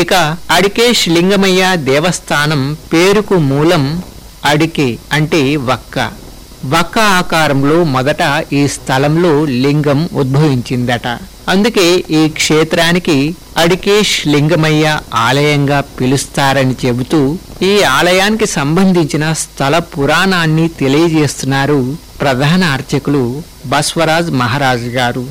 ఇక అడికేష్ లింగమయ్య దేవస్థానం పేరుకు మూలం అడికే అంటే వక్క వక్క ఆకారంలో మొదట ఈ స్థలంలో లింగం ఉద్భవించిందట అందుకే ఈ క్షేత్రానికి అడికేష్ లింగమయ్య ఆలయంగా పిలుస్తారని చెబుతూ ఈ ఆలయానికి సంబంధించిన స్థల పురాణాన్ని తెలియజేస్తున్నారు ప్రధాన అర్చకులు బస్వరాజ్ మహారాజ్ గారు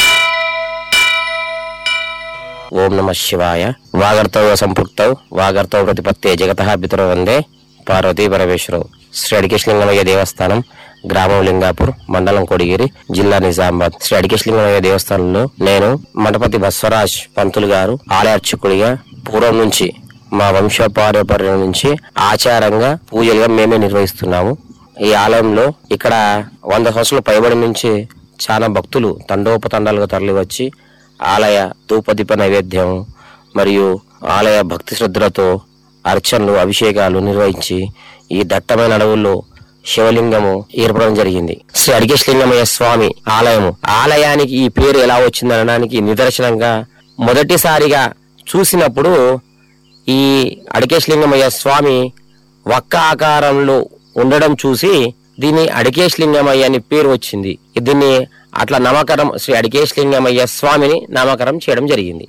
ఓం నమ శివాయ వాగర్తవ సంపృక్తౌ వాగర్తవ ప్రతిపత్తే జగత పితరో వందే పార్వతీ పరమేశ్వరవు శ్రీ అడికేశ్లింగమయ్య దేవస్థానం గ్రామం లింగాపూర్ మండలం కొడిగిరి జిల్లా నిజామాబాద్ శ్రీ అడికేశ్లింగమయ్య దేవస్థానంలో నేను మండపతి బస్వరాజ్ పంతులు గారు ఆలయ అర్చకుడిగా పూర్వం నుంచి మా వంశపారంపర్యం నుంచి ఆచారంగా పూజలుగా మేమే నిర్వహిస్తున్నాము ఈ ఆలయంలో ఇక్కడ వంద సంవత్సరాల పైబడి నుంచి చాలా భక్తులు తండోపతండాలుగా తరలి వచ్చి ఆలయ ధూపదీప నైవేద్యం మరియు ఆలయ భక్తి శ్రద్ధలతో అర్చనలు అభిషేకాలు నిర్వహించి ఈ దట్టమైన అడవుల్లో శివలింగము ఏర్పడడం జరిగింది శ్రీ అడిగేశ్లింగమయ్య స్వామి ఆలయము ఆలయానికి ఈ పేరు ఎలా వచ్చిందనడానికి నిదర్శనంగా మొదటిసారిగా చూసినప్పుడు ఈ అడికేశ్లింగమయ్య స్వామి వక్క ఆకారంలో ఉండడం చూసి దీన్ని అడికేశ్లింగమయ్య అని పేరు వచ్చింది దీన్ని అట్లా నామకరణం శ్రీ అడికేశ్లింగమయ్య స్వామిని నామకరణం చేయడం జరిగింది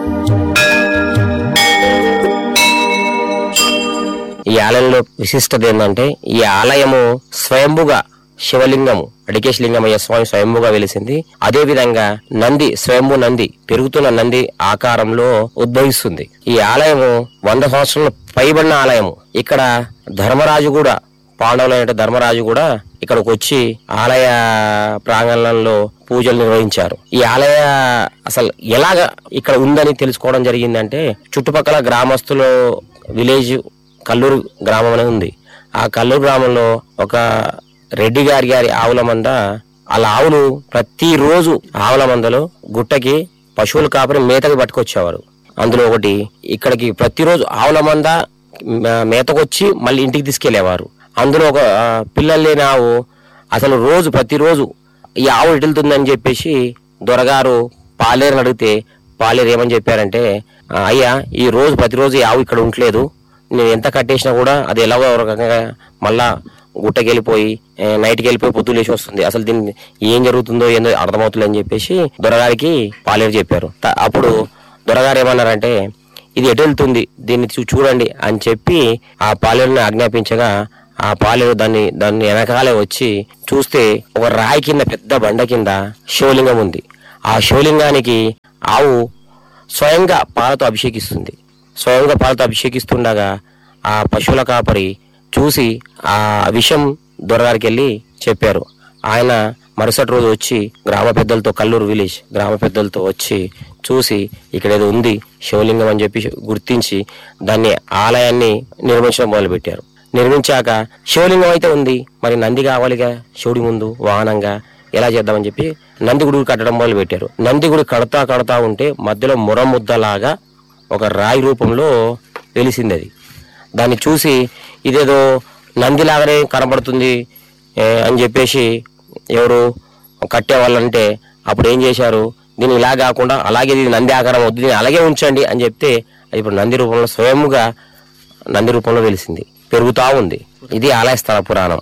ఈ ఆలయంలో విశిష్టత ఏంటంటే ఈ ఆలయము స్వయంభుగా శివలింగము అడికేశలింగమయ్య స్వామి స్వయంభుగా వెలిసింది అదే విధంగా నంది స్వయంభు నంది పెరుగుతున్న నంది ఆకారంలో ఉద్భవిస్తుంది ఈ ఆలయము వంద సంవత్సరాల పైబడిన ఆలయము ఇక్కడ ధర్మరాజు కూడా పాండవులైన ధర్మరాజు కూడా ఇక్కడికి వచ్చి ఆలయ ప్రాంగణంలో పూజలు నిర్వహించారు ఈ ఆలయ అసలు ఎలాగ ఇక్కడ ఉందని తెలుసుకోవడం జరిగిందంటే చుట్టుపక్కల గ్రామస్తులు విలేజ్ కల్లూరు గ్రామం అనేది ఉంది ఆ కల్లూరు గ్రామంలో ఒక రెడ్డి గారి గారి ఆవుల మంద వాళ్ళ ఆవులు ప్రతిరోజు ఆవుల మందలో గుట్టకి పశువులు కాపరి మేతకి పట్టుకొచ్చేవారు అందులో ఒకటి ఇక్కడికి ప్రతిరోజు ఆవుల మంద మ- మేతకొచ్చి మళ్ళీ ఇంటికి తీసుకెళ్లేవారు అందులో ఒక ఆ, పిల్లలు లేని ఆవు అసలు రోజు ప్రతిరోజు ఈ ఆవు ఇటులుతుందని చెప్పేసి దొరగారు పాలేరుని అడిగితే పాలేరు ఏమని చెప్పారంటే "ఆ, అయ్యా ఈ రోజు ప్రతిరోజు ఈ ఆవు ఇక్కడ ఉండలేదు నేను ఎంత కట్టేసినా కూడా అది ఎలాగో ఒక రకంగా మళ్ళా గుట్టకి వెళ్ళిపోయి ఏ, నైట్కి వెళ్ళిపోయి పొద్దులు లేచి వస్తుంది అసలు దీన్ని ఏం జరుగుతుందో ఏందో అర్థమవుతుంది అని చెప్పేసి దొరగారికి పాలేరు చెప్పారు త- అప్పుడు దొరగారు ఏమన్నారంటే ఇది ఎటు వెళ్తుంది దీన్ని చూ- చూడండి అని చెప్పి ఆ పాలేరుని ఆజ్ఞాపించగా ఆ పాలేరు దాన్ని దాన్ని వెనకాలే వచ్చి చూస్తే ఒక రాయి కింద పెద్ద బండ కింద శివలింగం ఉంది ఆ శివలింగానికి ఆవు స్వయంగా పాలతో అభిషేకిస్తుంది స్వయంగా పాలతో అభిషేకిస్తుండగా ఆ పశువుల కాపరి చూసి ఆ విషయం దొరగారికి వెళ్ళి చెప్పారు ఆయన మరుసటి రోజు వచ్చి గ్రామ పెద్దలతో కల్లూరు విలేజ్ గ్రామ పెద్దలతో వచ్చి చూసి ఇక్కడ ఏదో ఉంది శివలింగం అని చెప్పి గుర్తించి దాన్ని ఆలయాన్ని నిర్మించడం మొదలుపెట్టారు నిర్మించాక శివలింగం అయితే ఉంది మరి నంది కావాలిగా శివుడి ముందు వాహనంగా ఎలా చేద్దామని చెప్పి నంది గుడి కట్టడం మొదలు పెట్టారు నంది గుడి కడతా కడతా ఉంటే మధ్యలో మురముద్దలాగా ఒక రాయి రూపంలో వెలిసింది అది దాన్ని చూసి ఇదేదో నందిలాగానే కనబడుతుంది ఏ, అని చెప్పేసి ఎవరు కట్టే వాళ్ళంటే అప్పుడు ఏం చేశారు దీన్ని ఇలా కాకుండా అలాగే ఇది నంది ఆకారం వద్దు దీన్ని అలాగే ఉంచండి అని చెప్తే అది ఇప్పుడు నంది రూపంలో స్వయముగా నంది రూపంలో వెలిసింది పెరుగుతా ఉంది ఇది ఆలయ స్థల పురాణం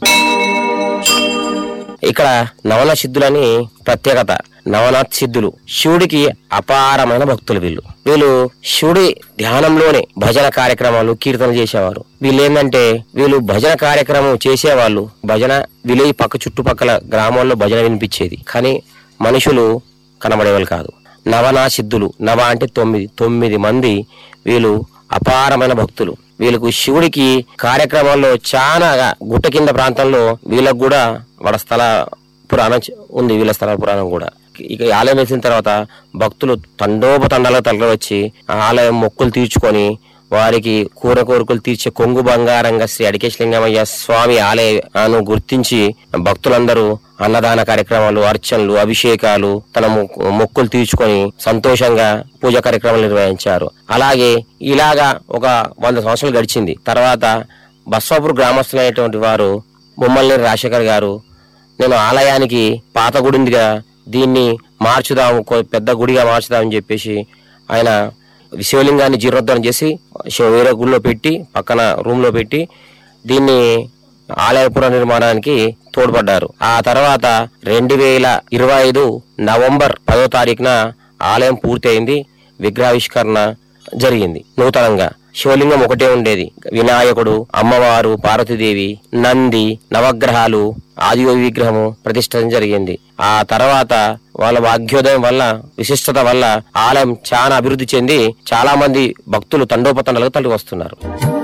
ఇక్కడ నవనాథ్ సిద్ధులని ప్రత్యేకత నవనాథ్ సిద్ధులు శివుడికి అపారమైన భక్తులు వీళ్ళు వీళ్ళు శివుడి ధ్యానంలోనే భజన కార్యక్రమాలు కీర్తన చేసేవారు వీళ్ళు ఏంటంటే వీళ్ళు భజన కార్యక్రమం చేసేవాళ్ళు భజన విలేజ్ పక్క చుట్టుపక్కల గ్రామాల్లో భజన వినిపించేది కానీ మనుషులు కనబడేవాళ్ళు కాదు నవనా సిద్ధులు నవ అంటే తొమ్మిది తొమ్మిది మంది వీళ్ళు అపారమైన భక్తులు వీళ్ళకు శివుడికి కార్యక్రమాల్లో చాలా గుట్ట కింద ప్రాంతంలో వీళ్ళకు కూడా వాళ్ళ స్థల పురాణం చ- ఉంది వీళ్ళ స్థల పురాణం కూడా ఇక ఈ ఆలయం వేసిన తర్వాత భక్తులు తండోపతండాలుగా తరలి వచ్చి ఆ ఆలయం మొక్కులు తీర్చుకొని వారికి కూర కోరికలు తీర్చే కొంగు బంగారంగా శ్రీ అడికేశలింగమయ్య స్వామి ఆలయాన్ని గుర్తించి భక్తులందరూ అన్నదాన కార్యక్రమాలు అర్చనలు అభిషేకాలు తన మొక్కు- మొక్కులు తీర్చుకొని సంతోషంగా పూజా కార్యక్రమాలు నిర్వహించారు అలాగే ఇలాగా ఒక వంద సంవత్సరాలు గడిచింది తర్వాత బస్వాపూర్ గ్రామస్తులైనటువంటి వారు ముమ్మల్ని రాజశేఖర్ గారు నేను ఆలయానికి పాత గుడిందిగా దీన్ని మార్చుదాము కొ- పెద్ద గుడిగా మార్చుదామని చెప్పేసి ఆయన శివలింగాన్ని జీర్ణోద్ధరణ చేసి శివ వేరే గుళ్ళో పెట్టి పక్కన రూమ్ లో పెట్టి దీన్ని ఆలయ పునర్నిర్మాణానికి తోడ్పడ్డారు ఆ తర్వాత రెండు వేల ఇరవై ఐదు నవంబర్ పదో తారీఖున ఆలయం పూర్తయింది విగ్రహావిష్కరణ జరిగింది నూతనంగా శివలింగం ఒకటే ఉండేది వినాయకుడు అమ్మవారు పార్వతీదేవి నంది నవగ్రహాలు ఆదియోగి విగ్రహము ప్రతిష్ఠించడం జరిగింది ఆ తర్వాత వాళ్ళ భాగ్యోదయం వల్ల విశిష్టత వల్ల ఆలయం చాలా అభివృద్ధి చెంది చాలా మంది భక్తులు తండోపతండాలకు తల్లి వస్తున్నారు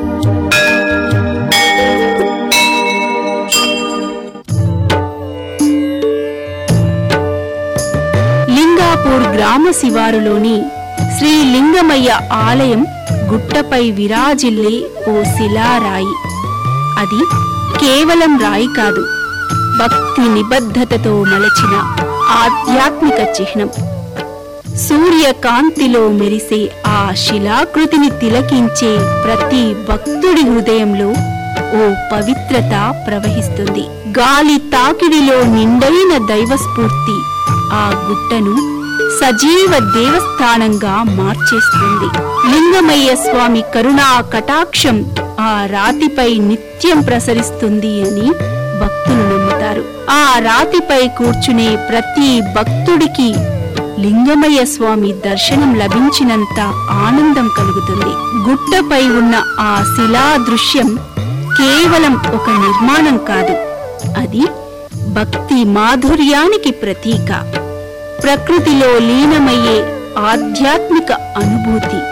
లింగాపూర్ గ్రామ శివారులోని శ్రీ లింగమయ్య ఆలయం గుట్టపై విరాజిల్లే ఓ శిలారాయి అది కేవలం రాయి కాదు భక్తి నిబద్ధతతో మలచిన ఆధ్యాత్మిక చిహ్నం సూర్యకాంతిలో మెరిసే ఆ శిలాకృతిని తిలకించే ప్రతి భక్తుడి హృదయంలో ఓ పవిత్రత ప్రవహిస్తుంది గాలి తాకిడిలో నిండైన దైవస్ఫూర్తి ఆ గుట్టను సజీవ దేవస్థానంగా మార్చేస్తుంది లింగమయ్య స్వామి కరుణా కటాక్షం ఆ రాతిపై నిత్యం ప్రసరిస్తుంది అని భక్తులు నమ్ముతారు ఆ రాతిపై కూర్చునే ప్రతి భక్తుడికి లింగమయ్య స్వామి దర్శనం లభించినంత ఆనందం కలుగుతుంది గుట్టపై ఉన్న ఆ శిలా దృశ్యం కేవలం ఒక నిర్మాణం కాదు అది భక్తి మాధుర్యానికి ప్రతీక ప్రకృతిలో లీనమయ్యే ఆధ్యాత్మిక అనుభూతి